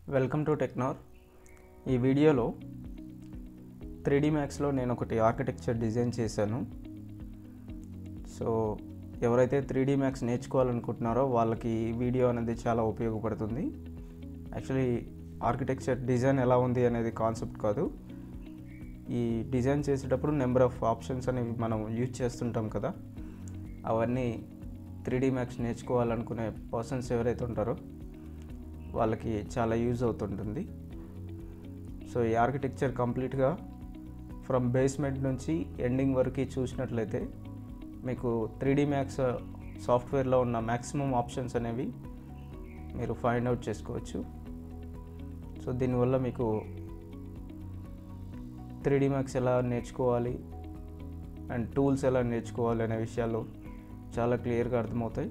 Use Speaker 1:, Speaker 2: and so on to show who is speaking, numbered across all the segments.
Speaker 1: Welcome to టెక్నార్ ఈ వీడియోలో three D మ్యాక్స్లో నేను ఒకటి ఆర్కిటెక్చర్ డిజైన్ చేశాను సో ఎవరైతే త్రీ డీ మ్యాక్స్ నేర్చుకోవాలనుకుంటున్నారో వాళ్ళకి ఈ వీడియో అనేది చాలా ఉపయోగపడుతుంది యాక్చువల్లీ ఆర్కిటెక్చర్ డిజైన్ ఎలా ఉంది అనేది కాన్సెప్ట్ కాదు ఈ డిజైన్ చేసేటప్పుడు నెంబర్ ఆఫ్ ఆప్షన్స్ అనేవి మనం యూజ్ చేస్తుంటాం కదా అవన్నీ త్రీ డీ మ్యాక్స్ నేర్చుకోవాలనుకునే పర్సన్స్ ఎవరైతే ఉంటారో వాళ్ళకి చాలా యూజ్ అవుతుంటుంది సో ఈ ఆర్కిటెక్చర్ కంప్లీట్గా ఫ్రమ్ బేస్మెంట్ నుంచి ఎండింగ్ వరకు చూసినట్లయితే మీకు త్రీ డీ మ్యాక్స్ సాఫ్ట్వేర్లో ఉన్న మ్యాక్సిమం ఆప్షన్స్ అనేవి మీరు ఫైండ్ అవుట్ చేసుకోవచ్చు సో దీనివల్ల మీకు త్రీ డీ మ్యాక్స్ ఎలా నేర్చుకోవాలి అండ్ టూల్స్ ఎలా నేర్చుకోవాలి అనే విషయాలు చాలా క్లియర్గా అర్థమవుతాయి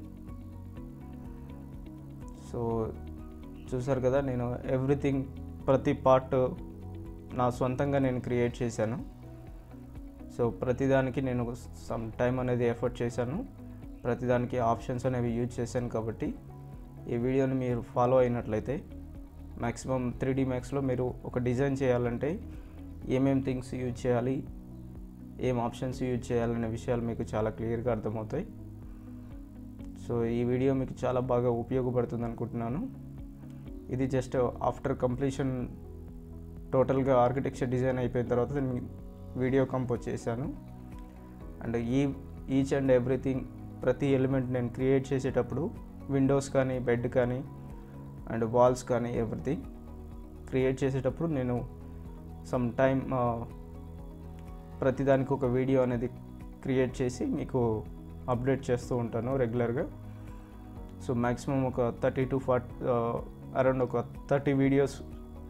Speaker 1: సో చూసారు కదా నేను ఎవ్రీథింగ్ ప్రతి పార్ట్ నా సొంతంగా నేను క్రియేట్ చేశాను సో ప్రతిదానికి నేను సమ్ టైం అనేది ఎఫర్ట్ చేశాను ప్రతిదానికి ఆప్షన్స్ అనేవి యూజ్ చేశాను కాబట్టి ఈ వీడియోని మీరు ఫాలో అయినట్లయితే మ్యాక్సిమం త్రీ డీ మ్యాక్స్లో మీరు ఒక డిజైన్ చేయాలంటే ఏమేం థింగ్స్ యూజ్ చేయాలి ఏం ఆప్షన్స్ యూజ్ చేయాలనే విషయాలు మీకు చాలా క్లియర్గా అర్థమవుతాయి సో ఈ వీడియో మీకు చాలా బాగా ఉపయోగపడుతుంది అనుకుంటున్నాను ఇది జస్ట్ ఆఫ్టర్ కంప్లీషన్ టోటల్గా ఆర్కిటెక్చర్ డిజైన్ అయిపోయిన తర్వాత నేను వీడియో కంపోజ్ చేశాను అండ్ ఈ ఈచ్ అండ్ ఎవ్రీథింగ్ ప్రతి ఎలిమెంట్ నేను క్రియేట్ చేసేటప్పుడు విండోస్ కానీ బెడ్ కానీ అండ్ వాల్స్ కానీ ఎవ్రీథింగ్ క్రియేట్ చేసేటప్పుడు నేను సమ్ టైం ప్రతిదానికి ఒక వీడియో అనేది క్రియేట్ చేసి మీకు అప్డేట్ చేస్తూ ఉంటాను రెగ్యులర్గా సో మ్యాక్సిమం ఒక థర్టీ టు ఫార్టీ అరౌండ్ ఒక థర్టీ వీడియోస్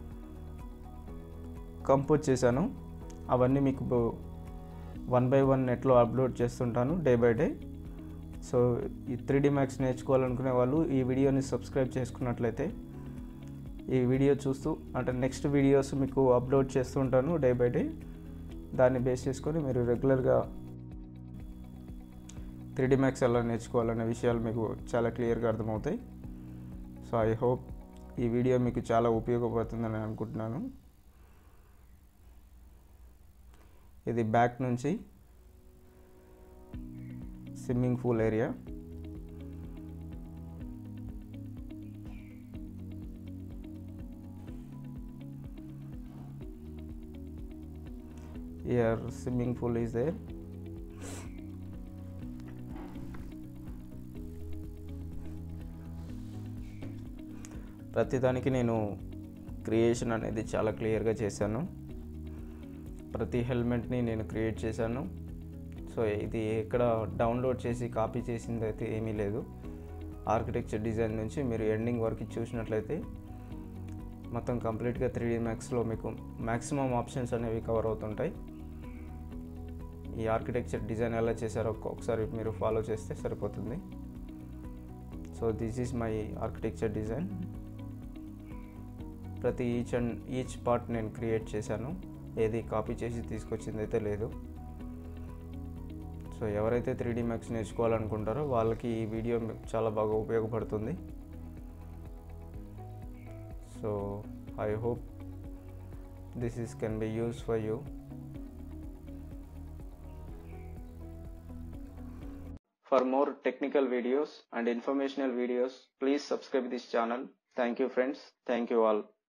Speaker 1: కంపోజ్ చేశాను అవన్నీ మీకు వన్ బై వన్ నెట్లో అప్లోడ్ చేస్తుంటాను డే బై డే సో ఈ త్రీ డీ మ్యాక్స్ నేర్చుకోవాలనుకునే వాళ్ళు ఈ వీడియోని సబ్స్క్రైబ్ చేసుకున్నట్లయితే ఈ వీడియో చూస్తూ అంటే నెక్స్ట్ వీడియోస్ మీకు అప్లోడ్ చేస్తుంటాను డే బై డే దాన్ని బేస్ చేసుకొని మీరు రెగ్యులర్గా త్రీ డీ మ్యాక్స్ ఎలా నేర్చుకోవాలనే విషయాలు మీకు చాలా క్లియర్గా అర్థమవుతాయి సో ఐ హోప్ ఈ వీడియో మీకు చాలా ఉపయోగపడుతుందని అనుకుంటున్నాను ఇది బ్యాక్ నుంచి swimming pool area here swimming pool is there ప్రతిదానికి నేను క్రియేషన్ అనేది చాలా క్లియర్గా చేశాను ప్రతి హెల్మెట్ని నేను క్రియేట్ చేశాను సో ఇది ఎక్కడ డౌన్లోడ్ చేసి కాపీ చేసింది అయితే ఏమీ లేదు ఆర్కిటెక్చర్ డిజైన్ నుంచి మీరు ఎండింగ్ వరకు చూసినట్లయితే మొత్తం కంప్లీట్గా త్రీ డీ మ్యాక్స్లో మీకు మ్యాక్సిమం ఆప్షన్స్ అనేవి కవర్ అవుతుంటాయి ఈ ఆర్కిటెక్చర్ డిజైన్ ఎలా చేశారో ఒకసారి మీరు ఫాలో చేస్తే సరిపోతుంది so this is my architecture design ప్రతి ఈచ్ అండ్ ఈచ్ పార్ట్ నేను క్రియేట్ చేశాను ఏది కాపీ చేసి తీసుకొచ్చింది అయితే లేదు సో ఎవరైతే త్రీ డీ మ్యాక్స్ నేర్చుకోవాలనుకుంటారో వాళ్ళకి ఈ వీడియో చాలా బాగా ఉపయోగపడుతుంది so I hope this is can be use for you For more technical videos and informational videos, please subscribe this channel. Thank you friends. Thank you all.